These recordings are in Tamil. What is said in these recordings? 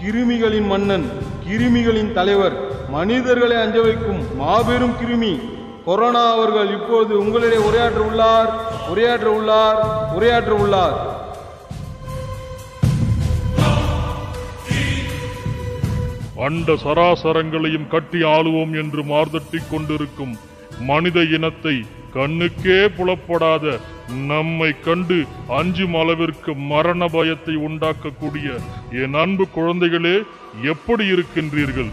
கிருமிகளின் மன்னன் கிருமிகளின் தலைவர் மனிதர்களை அஞ்ச வைக்கும் மாபெரும் கிருமி கொரோனா அவர்கள் இப்போது உங்களிடையே உரையாற்ற உள்ளார் உரையாற்ற உள்ளார் உரையாற்ற உள்ளார் அண்ட சராசரங்களையும் கட்டி ஆளுவோம் என்று மார்தட்டிக் கொண்டிருக்கும் மனித இனத்தை கண்ணுக்கே புலப்படாத நம்மை கண்டு அஞ்சும் அளவிற்கு மரண பயத்தை உண்டாக்கக்கூடிய என் அன்பு குழந்தைகளே எப்படி இருக்கின்றீர்கள்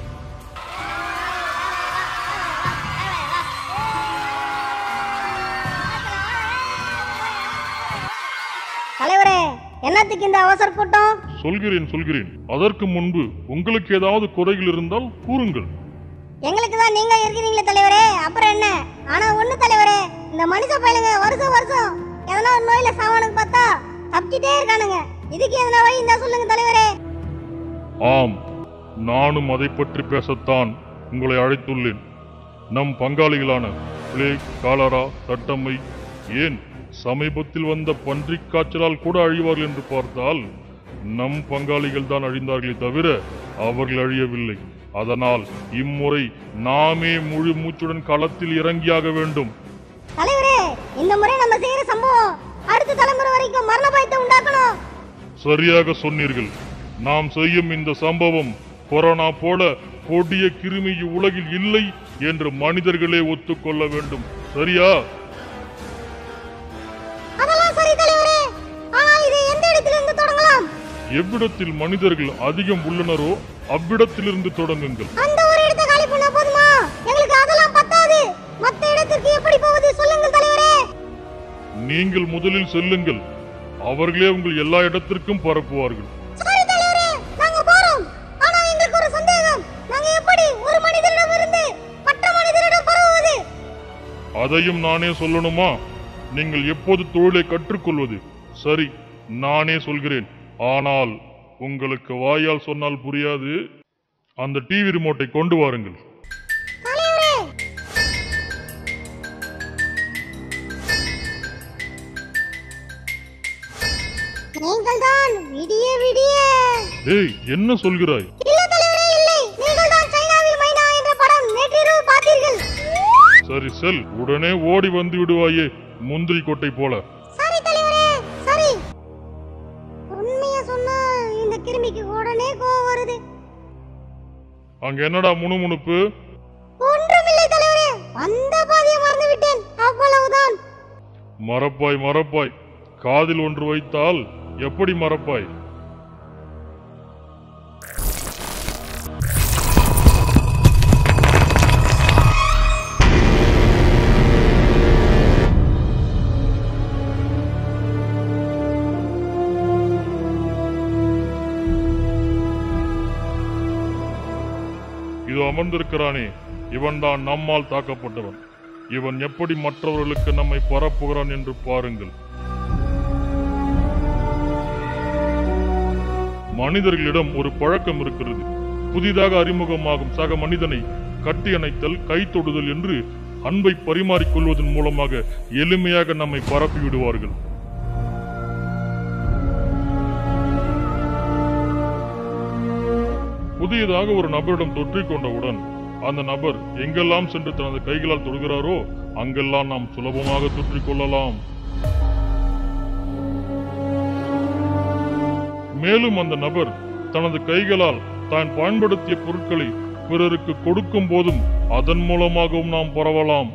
தலைவரே என்னத்துக்கு இந்த அவசர கூட்டம் சொல்கிறேன் சொல்கிறேன் அதற்கு முன்பு உங்களுக்கு ஏதாவது குறைகள் இருந்தால் கூறுங்கள் எங்களுக்கு தான் நீங்க இருக்கிறீங்களே தலைவரே அப்புறம் என்ன ஆனா ஒண்ணு தலைவரே இந்த மனுஷ பயலுங்க வருஷம் வருஷம் எதனா ஒரு நோயில சாவானுக்கு பார்த்தா தப்பிச்சிட்டே இருக்கானுங்க இதுக்கு எதனா வழி இருந்தா சொல்லுங்க தலைவரே ஆம் நானும் அதை பற்றி பேசத்தான் உங்களை அழைத்துள்ளேன் நம் பங்காளிகளான பிளேக் காலரா தட்டம்மை ஏன் சமீபத்தில் வந்த பன்றிக் காய்ச்சலால் கூட அழிவார்கள் என்று பார்த்தால் நம் பங்காளிகள் தான் அழிந்தார்களே தவிர அவர்கள் அழியவில்லை அதனால் இம்முறை நாமே முழு மூச்சுடன் களத்தில் இறங்கியாக வேண்டும் தலைவரே இந்த முறை நம்ம செய்யற சம்பவம் அடுத்த தலைமுறை வரைக்கும் மரண பயத்தை உண்டாக்கணும் சரியாக சொன்னீர்கள் நாம் செய்யும் இந்த சம்பவம் கொரோனா போல கொடிய கிருமி உலகில் இல்லை என்று மனிதர்களே ஒத்துக்கொள்ள வேண்டும் சரியா அதெல்லாம் சரி தலைவரே ஆனா இது எந்த இடத்துல இருந்து தொடங்கலாம் எவ்விடத்தில் மனிதர்கள் அதிகம் உள்ளனரோ அவ்விடத்திலிருந்து தொடங்குங்கள் அந்த ஒரு இடத்தை காலி பண்ணா போதுமா எங்களுக்கு அதெல்லாம் பத்தாது மத்த இடத்திற்கு எப்படி போவது சொல்லுங்கள் தலைவரே நீங்கள் முதலில் செல்லுங்கள் அவர்களே உங்கள் எல்லா இடத்திற்கும் பரப்புவார்கள் சரி தலைவரே நாங்க போறோம் ஆனா எங்களுக்கு ஒரு சந்தேகம் நாங்க எப்படி ஒரு மனிதனிடம் இருந்து மற்ற மனிதனிடம் பரவுவது அதையும் நானே சொல்லணுமா நீங்கள் எப்போது தொழிலை கற்றுக்கொள்வது சரி நானே சொல்கிறேன் ஆனால் உங்களுக்கு வாயால் சொன்னால் புரியாது அந்த டிவி ரிமோட்டை கொண்டு வாருங்கள் தலைவரே நீங்கள் தான் விடிய விடிய ஏய் என்ன சொல்கிறாய் இல்ல தலைவரே இல்லை நீங்கள் தான் சைனாவில் மைனா என்ற படம் நேற்றிரவு பார்த்தீர்கள் சரி செல் உடனே ஓடி வந்து விடுவாயே முந்திரி கொட்டை போல சரி தலைவரே சரி உண்மையா சொன்னா இந்த கிருமிக்கு உடனே கோவம் வருது அங்க என்னடா முணுமுணுப்பு ஒன்றுமில்லை தலைவரே அந்த பாதியை மறந்து விட்டேன் அவ்வளவுதான் மறப்பாய் மறப்பாய் காதில் ஒன்று வைத்தால் எப்படி மறப்பாய் இது அமர்ந்திருக்கிறானே இவன்தான் நம்மால் தாக்கப்பட்டவன் இவன் எப்படி மற்றவர்களுக்கு நம்மை பரப்புகிறான் என்று பாருங்கள் மனிதர்களிடம் ஒரு பழக்கம் இருக்கிறது புதிதாக அறிமுகமாகும் சக மனிதனை கட்டி அணைத்தல் கை தொடுதல் என்று அன்பை பரிமாறிக்கொள்வதன் மூலமாக எளிமையாக நம்மை பரப்பி விடுவார்கள் புதியதாக ஒரு நபரிடம் தொற்றிக் கொண்டவுடன் அந்த நபர் எங்கெல்லாம் சென்று தனது கைகளால் தொடுகிறாரோ அங்கெல்லாம் நாம் சுலபமாக தொற்றிக் கொள்ளலாம் மேலும் அந்த நபர் தனது கைகளால் தான் பயன்படுத்திய பொருட்களை பிறருக்கு கொடுக்கும் போதும் அதன் மூலமாகவும் நாம் பரவலாம்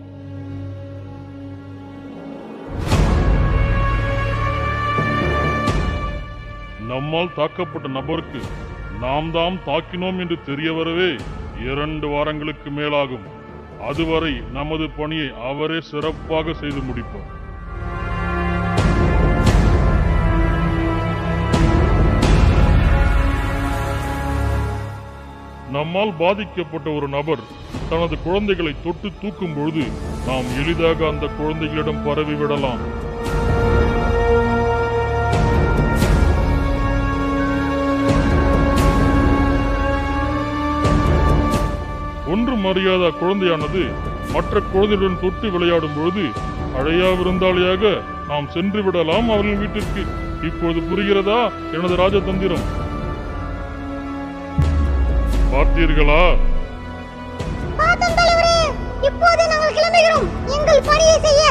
நம்மால் தாக்கப்பட்ட நபருக்கு நாம் தாம் தாக்கினோம் என்று தெரிய வரவே இரண்டு வாரங்களுக்கு மேலாகும் அதுவரை நமது பணியை அவரே சிறப்பாக செய்து முடிப்பார் நம்மால் பாதிக்கப்பட்ட ஒரு நபர் தனது குழந்தைகளை தொட்டு தூக்கும் பொழுது நாம் எளிதாக அந்த குழந்தைகளிடம் பரவி விடலாம் ஒன்றும் அறியாத குழந்தையானது மற்ற குழந்தையுடன் தொட்டு விளையாடும் பொழுது அழையா விருந்தாளியாக நாம் சென்று விடலாம் அவர்கள் வீட்டிற்கு இப்பொழுது புரிகிறதா எனது ராஜதந்திரம் பார்த்தீர்களா பார்த்தோம் தலைவரே இப்போது நாங்கள் கிளம்புகிறோம் எங்கள் பணியை செய்ய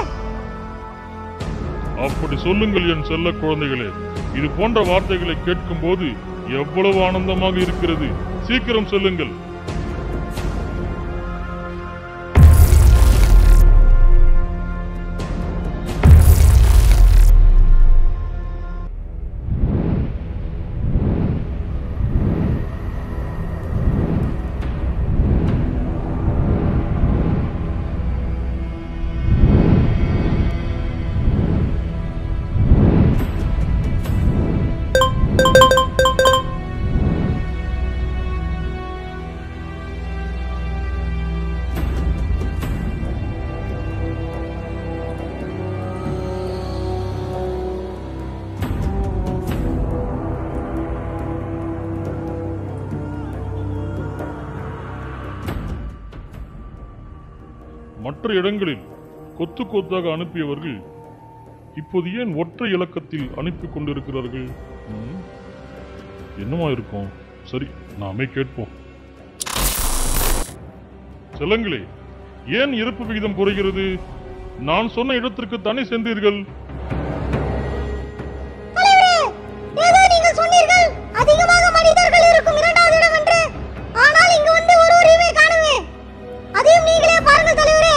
அப்படி சொல்லுங்கள் என் செல்ல குழந்தைகளே இது போன்ற வார்த்தைகளை கேட்கும் போது எவ்வளவு ஆனந்தமாக இருக்கிறது சீக்கிரம் செல்லுங்கள் மற்ற இடங்களில் கொத்து கொத்தாக அனுப்பியவர்கள் இப்போது ஏன் ஒற்றை இலக்கத்தில் அனுப்பி கொண்டிருக்கிறார்கள் ம்? என்னவா இருக்கும் சரி நாமே கேட்போம் செல்லங்களே ஏன் இறப்பு விகிதம் குறைகிறது நான் சொன்ன இடத்திற்கு தானே சென்றீர்கள் தலைவரே ஏதோ நீங்கள் சொன்னீர்கள் அதிகமாக மனிதர்கள் இருக்கும் இரண்டாவது இடம் என்று ஆனால் இங்கு வந்து ஒருவரையுமே காணுமே அதையும் நீங்களே பாருங்கள் தலைவரே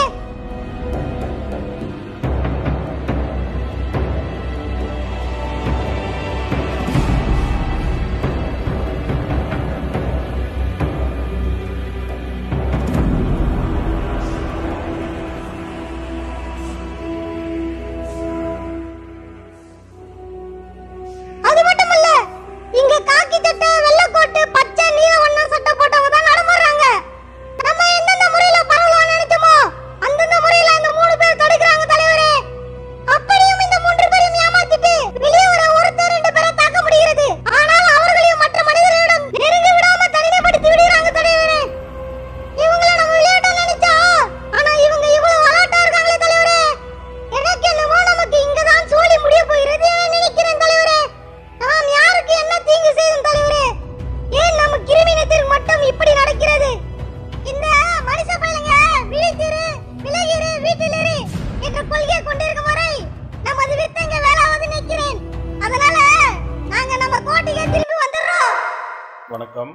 அது மட்டுமல்ல இங்க காக்கி சட்டை வெள்ளை கோட்டு பச்சை நீல வண்ணம் சட்டை போட்டவங்க தான் நடமாடுறாங்க நம்ம எந்தெந்த முறையில பரவலாம் நினைச்சோமோ அந்தந்த முறையில அந்த மூணு பேர் தடுக்கிறாங்க தலைவரே அப்படியும் இந்த மூன்று பேரையும் ஏமாத்திட்டு வெளியே வர ஒருத்தர் ரெண்டு பேரை தாக்க முடிகிறது ஆனால் அவர்களையும் மற்ற மனிதர்களிடம் நெருங்கி விடாம தனிமைப்படுத்தி விடுகிறாங்க தலைவரே இவங்கள நம்ம விளையாட்டா நினைச்சா ஆனா இவங்க இவ்வளவு விளையாட்டா இருக்காங்களே தலைவரே எனக்கு என்னவோ நமக்கு இங்கதான் சோழி முடிய போகிறது என நினைக்கிறேன் தலைவரே நாம் யாருக்கு என்ன தீங்கு செய்யும் தலைவரே ஏன் நம்ம கிருமினத்திற்கு மட்டும் இப்படி நடக்கிறது இந்த மனுஷ பையங்க விழித்திரு விலகிரு வீட்டிலிரு என்ற கொள்கையை கொண்டிருக்கும் வரை நமது வித்தங்க வேலாவது நிற்கிறேன் அதனால நாங்க நம்ம கோட்டைக்கு திரும்பி வந்துடுறோம் வணக்கம்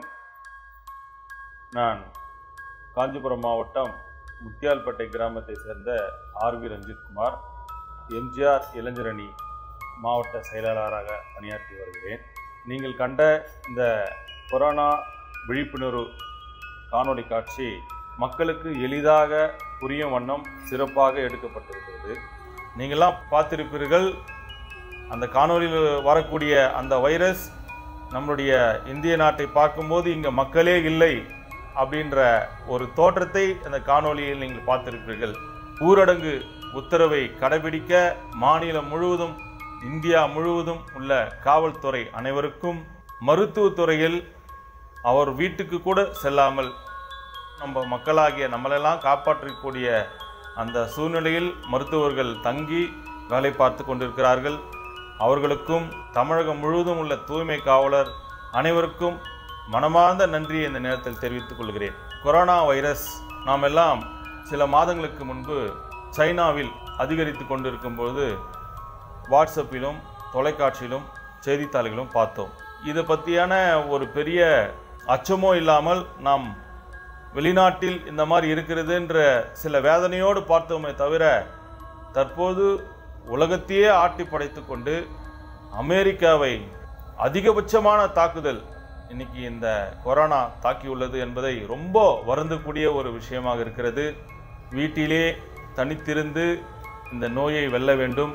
நான் காஞ்சிபுரம் மாவட்டம் முத்தியால்பேட்டை கிராமத்தை சேர்ந்த ஆர்வி ரஞ்சித்குமார் எம்ஜிஆர் இளைஞரணி மாவட்ட செயலாளராக பணியாற்றி வருகிறேன் நீங்கள் கண்ட இந்த கொரோனா விழிப்புணர்வு காணொளி காட்சி மக்களுக்கு எளிதாக புரியும் வண்ணம் சிறப்பாக எடுக்கப்பட்டிருக்கிறது நீங்கள்லாம் பார்த்திருப்பீர்கள் அந்த காணொளியில் வரக்கூடிய அந்த வைரஸ் நம்மளுடைய இந்திய நாட்டை பார்க்கும்போது இங்கே மக்களே இல்லை அப்படின்ற ஒரு தோற்றத்தை அந்த காணொளியில் நீங்கள் பார்த்திருப்பீர்கள் ஊரடங்கு உத்தரவை கடைபிடிக்க மாநிலம் முழுவதும் இந்தியா முழுவதும் உள்ள காவல்துறை அனைவருக்கும் மருத்துவத்துறையில் அவர் வீட்டுக்கு கூட செல்லாமல் நம்ம மக்களாகிய நம்மளெல்லாம் காப்பாற்றக்கூடிய அந்த சூழ்நிலையில் மருத்துவர்கள் தங்கி வேலை பார்த்து கொண்டிருக்கிறார்கள் அவர்களுக்கும் தமிழகம் முழுவதும் உள்ள தூய்மை காவலர் அனைவருக்கும் மனமார்ந்த நன்றியை இந்த நேரத்தில் தெரிவித்துக் கொள்கிறேன் கொரோனா வைரஸ் நாம் எல்லாம் சில மாதங்களுக்கு முன்பு சைனாவில் அதிகரித்து கொண்டிருக்கும் பொழுது வாட்ஸ்அப்பிலும் தொலைக்காட்சியிலும் செய்தித்தாள்களும் பார்த்தோம் இதை பற்றியான ஒரு பெரிய அச்சமோ இல்லாமல் நாம் வெளிநாட்டில் இந்த மாதிரி இருக்கிறதுன்ற சில வேதனையோடு பார்த்தோமே தவிர தற்போது உலகத்தையே ஆட்டி படைத்து கொண்டு அமெரிக்காவை அதிகபட்சமான தாக்குதல் இன்னைக்கு இந்த கொரோனா தாக்கியுள்ளது என்பதை ரொம்ப வருந்தக்கூடிய ஒரு விஷயமாக இருக்கிறது வீட்டிலே தனித்திருந்து இந்த நோயை வெல்ல வேண்டும்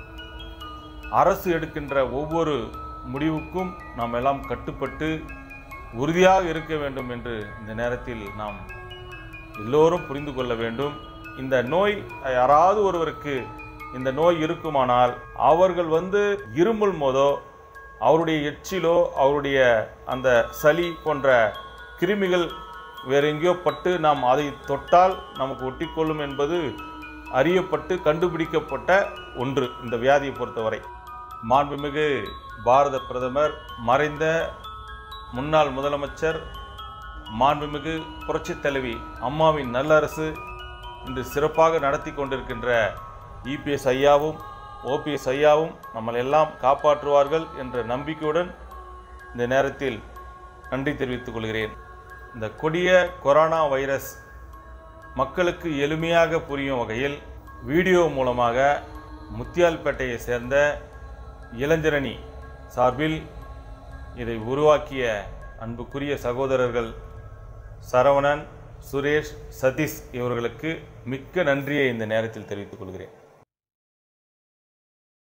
அரசு எடுக்கின்ற ஒவ்வொரு முடிவுக்கும் நாம் எல்லாம் கட்டுப்பட்டு உறுதியாக இருக்க வேண்டும் என்று இந்த நேரத்தில் நாம் எல்லோரும் புரிந்து கொள்ள வேண்டும் இந்த நோய் யாராவது ஒருவருக்கு இந்த நோய் இருக்குமானால் அவர்கள் வந்து இருமல் போதோ அவருடைய எச்சிலோ அவருடைய அந்த சளி போன்ற கிருமிகள் வேற எங்கேயோ பட்டு நாம் அதை தொட்டால் நமக்கு ஒட்டிக்கொள்ளும் என்பது அறியப்பட்டு கண்டுபிடிக்கப்பட்ட ஒன்று இந்த வியாதியை பொறுத்தவரை மாண்புமிகு பாரத பிரதமர் மறைந்த முன்னாள் முதலமைச்சர் மாண்புமிகு புரட்சித் தலைவி அம்மாவின் நல்லரசு இன்று சிறப்பாக நடத்தி கொண்டிருக்கின்ற இபிஎஸ் ஐயாவும் ஓபிஎஸ் ஐயாவும் நம்மளை எல்லாம் காப்பாற்றுவார்கள் என்ற நம்பிக்கையுடன் இந்த நேரத்தில் நன்றி தெரிவித்துக் கொள்கிறேன் இந்த கொடிய கொரோனா வைரஸ் மக்களுக்கு எளிமையாக புரியும் வகையில் வீடியோ மூலமாக முத்தியால்பேட்டையை சேர்ந்த இளைஞரணி சார்பில் இதை உருவாக்கிய அன்புக்குரிய சகோதரர்கள் சரவணன் சுரேஷ் சதீஷ் இவர்களுக்கு மிக்க நன்றியை இந்த நேரத்தில் தெரிவித்துக் கொள்கிறேன்